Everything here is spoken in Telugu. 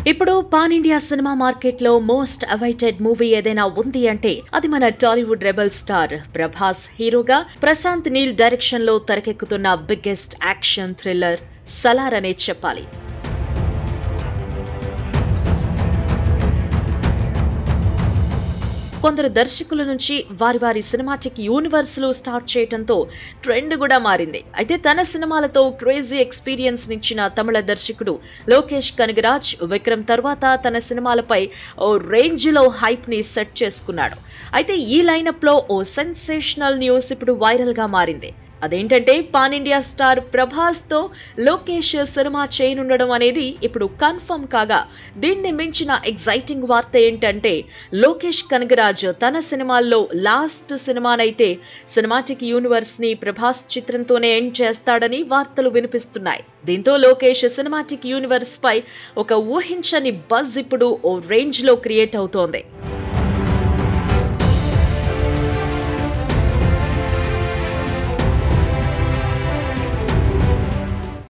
ఇప్పుడు పాన్ ఇండియా సినిమా మార్కెట్ లో మోస్ట్ అవైటెడ్ మూవీ ఏదైనా ఉంది అంటే అది మన టాలీవుడ్ రెబల్ స్టార్ ప్రభాస్ హీరోగా ప్రశాంత్ నీల్ డైరెక్షన్ లో తెరకెక్కుతున్న బిగ్గెస్ట్ యాక్షన్ థ్రిల్లర్ సలార్ అనే చెప్పాలి కొందరు దర్శకుల నుంచి వారి వారి సినిమాటిక్ యూనివర్స్ లు స్టార్ట్ చేయడంతో ట్రెండ్ కూడా మారింది అయితే తన సినిమాలతో క్రేజీ ఎక్స్పీరియన్స్ నిచ్చిన తమిళ దర్శకుడు లోకేష్ కనగరాజ్ విక్రమ్ తర్వాత తన సినిమాలపై ఓ రేంజ్ లో హైప్ ని సెట్ చేసుకున్నాడు అయితే ఈ లైనప్ లో ఓ సెన్సేషనల్ న్యూస్ ఇప్పుడు వైరల్ గా మారింది అదేంటంటే పాన్ ఇండియా స్టార్ ప్రభాస్ తో లోకేష్ సినిమా చేయనుండడం అనేది ఇప్పుడు కన్ఫర్మ్ కాగా దీన్ని మించిన ఎగ్జైటింగ్ వార్త ఏంటంటే లోకేష్ కనగరాజ్ తన సినిమాల్లో లాస్ట్ సినిమానైతే సినిమాటిక్ యూనివర్స్ ని ప్రభాస్ చిత్రంతోనే ఎండ్ చేస్తాడని వార్తలు వినిపిస్తున్నాయి దీంతో లోకేష్ సినిమాటిక్ యూనివర్స్ పై ఒక ఊహించని బజ్ ఇప్పుడు ఓ రేంజ్ లో క్రియేట్ అవుతోంది